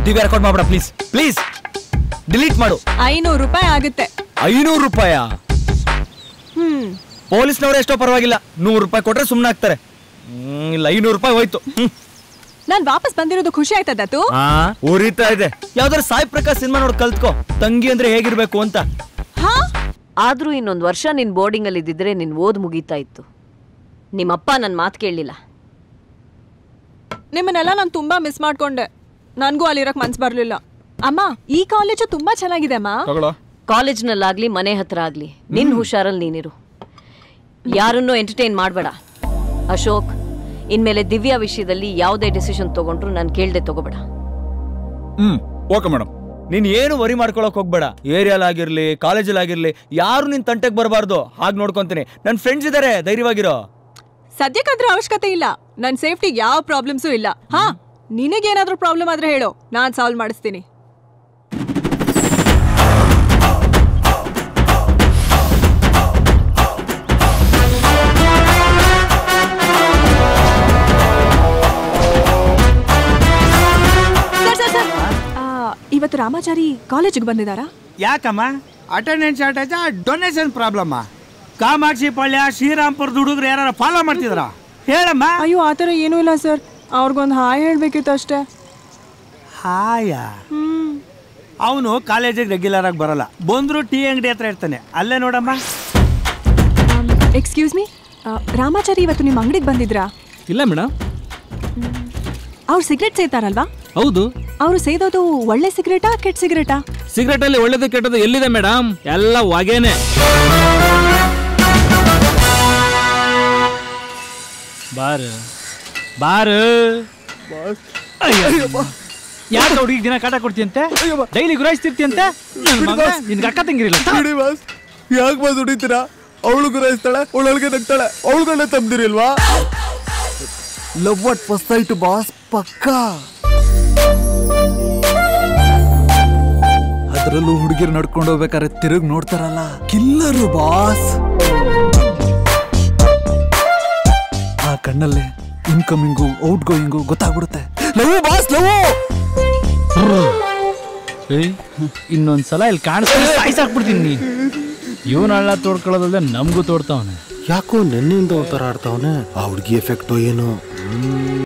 ದಿವ್ಯ ರೆಕಾರ್ಡ್ ಮಾಡ್ಬೇಡ please please delete ಮಾಡು ಐನೂರು ರೂಪಾಯಿ ಆಗುತ್ತೆ ಐನೂರು ರೂಪಾಯ ಹ್ಮ್ ಪೊಲೀಸ್ನವ್ರು ಎಷ್ಟೋ ಪರವಾಗಿಲ್ಲ ನೂರು ರೂಪಾಯಿ ಕೊಟ್ರೆ ಸುಮ್ಮನೆ ಆಗ್ತಾರೆ ಹ್ಮ್, ಇಲ್ಲ ಐನೂರು ರೂಪಾಯಿ ಹೋಯ್ತು ಹ್ಮ್. ನಾನ್ ವಾಪಸ್ ಬಂದಿರೋದು ಖುಷಿ ಆಯ್ತಾ ದತ್ತು ಆ ಉರಿತಾ ಇದೆ ಯಾವ್ದಾರು ಸಾಯಿ ಪ್ರಕಾಶ್ ಸಿನಿಮಾ ನೋಡಿ ಕಲ್ತ್ಕೋ ತಂಗಿ ಅಂದ್ರೆ ಹೇಗಿರ್ಬೇಕು ಅಂತ ಹಾ ಆದ್ರೂ ಇನ್ನೊಂದು ವರ್ಷ ನಿನ್ ಬೋರ್ಡಿಂಗ್ ಅಲ್ಲಿ ಇದ್ದಿದ್ರೆ ನಿನ್ ಓದ್ ಮುಗೀತಾ ಇತ್ತು ನಿಮ್ಮಪ್ಪ ನನ್ನ ಮಾತು ಕೇಳಲಿಲ್ಲ ನಿಮ್ಮನ್ನೆಲ್ಲ ನಾನು ತುಂಬಾ ಮಿಸ್ ಮಾಡ್ಕೊಂಡೆ ನನ್ಗೂ ಅಲ್ಲಿರಕ್ ಮನ್ಸ್ ಬರ್ಲಿಲ್ಲ ಅಮ್ಮ ಈ ಕಾಲೇಜು ತುಂಬಾ ಚೆನ್ನಾಗಿದೆ ಅಮ್ಮ ತಗೊಳ್ಳೋ ಕಾಲೇಜ್ನಲ್ಲಾಗ್ಲಿ ಮನೆ ಹತ್ರ ಆಗ್ಲಿ ನಿನ್ ಹುಷಾರಲ್ಲಿ ನೀನಿರು ಯಾರನ್ನೂ ಎಂಟರ್ಟೈನ್ ಮಾಡಬೇಡ ಅಶೋಕ್ ಇನ್ಮೇಲೆ ದಿವ್ಯಾ ವಿಷಯದಲ್ಲಿ ಯಾವುದೇ ಡಿಸಿಷನ್ ತಗೊಂಡ್ರು ನಾನು ಕೇಳ್ದೆ ತಗೋಬೇಡ ಹ್ಮ್ ಓಕೆ ಮೇಡಮ್ ನೀನ್ ಏನು ವರಿ ಮಾಡ್ಕೊಳಕ್ ಹೋಗ್ಬೇಡ ಏರಿಯಾಲ್ ಆಗಿರ್ಲಿ ಕಾಲೇಜಲ್ಲಿ ಆಗಿರ್ಲಿ ಯಾರು ನಿನ್ ತಂಟೆಗೆ ಬರಬಾರ್ದು ಹಾಗೆ ನೋಡ್ಕೊಂತೀನಿ ನನ್ನ ಫ್ರೆಂಡ್ಸ್ ಇದಾರೆ ಧೈರ್ಯವಾಗಿರೋ ಸದ್ಯಕ್ಕಾದ್ರೆ ಅವಶ್ಯಕತೆ ಇಲ್ಲ ನನ್ ಸೇಫ್ಟಿಗೆ ಯಾವ ಪ್ರಾಬ್ಲಮ್ಸೂ ಇಲ್ಲ ಹಾ ನಿನಗೇನಾದ್ರೂ ಪ್ರಾಬ್ಲಮ್ ಆದ್ರೆ ಹೇಳು ನಾನ್ ಸಾಲ್ವ್ ಮಾಡಿಸ್ತೀನಿ ಸರ್ ಸರ್ ಸರ್ ಆ, ಇವತ್ತು ರಾಮಾಚಾರಿ ಕಾಲೇಜಿಗೆ ಬಂದಿದ್ದಾರಾ ಯಾಕಮ್ಮ attendance shortage donation problem Kamakshi Palya ಶ್ರೀರಾಮ್ಪುರದ ಹುಡುಗರು ಯಾರು ಫಾಲೋ ಮಾಡ್ತಿದ್ರ ಹೇಳಮ್ಮ ಅಯ್ಯೋ ಆ ಥರ ಏನೂ ಇಲ್ಲ ಸರ್ ಅವ್ರಿಗೊಂದು ಹಾಯ್ ಹೇಳ್ಬೇಕಿತ್ತು ಅಷ್ಟೇ ಹಾಯ ಹ್ಮ್ ಅವನು ಕಾಲೇಜಿಗೆ ರೆಗ್ಯುಲರ್ ಆಗಿ ಬರಲ್ಲ ಬಂದ್ರು ಟೀ ಅಂಗಡಿ ಹತ್ರ ಇರ್ತಾನೆ ಅಲ್ಲೇ ನೋಡಮ್ಮ ಎಕ್ಸ್ಕ್ಯೂಸ್ ಮೀ ರಾಮಾಚಾರಿ ಇವತ್ತು ನಿಮ್ಮ ಅಂಗಡಿಗೆ ಬಂದಿದ್ರಾ ಇಲ್ಲ ಮೇಡಮ್ ಅವ್ರು ಸಿಗರೆಟ್ ಸೇತಾರಲ್ವಾ ಹೌದು ಅವರು ಸೇದೋದು ಒಳ್ಳೆ ಸಿಗರೇಟಾ ಕೆಟ್ಟ ಸಿಗರೇಟಾ ಸಿಗರೇಟ್ ಅಲ್ಲಿ ಒಳ್ಳೇದು ಕೆಟ್ಟದ್ದು ಎಲ್ಲಿದೆ ಮೇಡಮ್ ಎಲ್ಲ ಹೊಗೆನೆ ಬಾರು ಬಾರು ಯಾಕೆ ಹುಡುಗಿಗೆ ದಿನ ಕಾಟ ಕೊಡ್ತೀಯಂತೆ ಡೈಲಿ ಗುರಾಯಿಸ್ತಿರ್ತೀಯಂತೆ ನಿನ್ಗೆ ಅಕ್ಕ ತಂಗಿರಿಲ್ಲ ಬಿಡಿ ಬಾಸ್ ಯಾಕೆ ಬಾಸ್ ಹೊಡಿತೀರಾ ಅವಳು ಗುರಾಯಿಸ್ತಾಳೆ ಅವಳೊಳಗೆ ನಗ್ತಾಳೆ ಅವಳುಗಳನ್ನ ತಮ್ದಿರಿಲ್ವಾ love at first sight boss ಪಕ್ಕಾ ಅದರಲ್ಲೂ ಹುಡುಗಿರು ನಡ್ಕೊಂಡು ಹೋಗ್ಬೇಕಾದ್ರೆ ತಿರುಗ್ ನೋಡ್ತಾರಲ್ಲ ಕಿಲ್ಲರು ಬಾಸ್ ಆ ಕಣ್ಣಲ್ಲೇ ಇನ್ಕಮಿಂಗು ಔಟ್ ಗೋಯಿಂಗು ಗೊತ್ತಾಗ್ಬಿಡುತ್ತೆ ಲವ್ ಬಾಸ್ ಲವ್ ಇನ್ನೊಂದ್ಸಲ ಇಲ್ಲಿ ಕಾಣಿಸ್ತಾರೆ ಸಾಯ್ಸಾಕ್ಬಿಡ್ತೀನಿ ನೀ ಇವನಲ್ಲ ತೋಡ್ಕೊಳ್ಳೋದಲ್ದೆ ನಮಗೂ ತೋಡ್ತಾವನೆ ಯಾಕೋ ನೆನ್ನೆಯಿಂದ ಒಂಥರ ಆಡ್ತಾವನೆ ಆ ಹುಡುಗಿ ಎಫೆಕ್ಟೋ ಏನೋ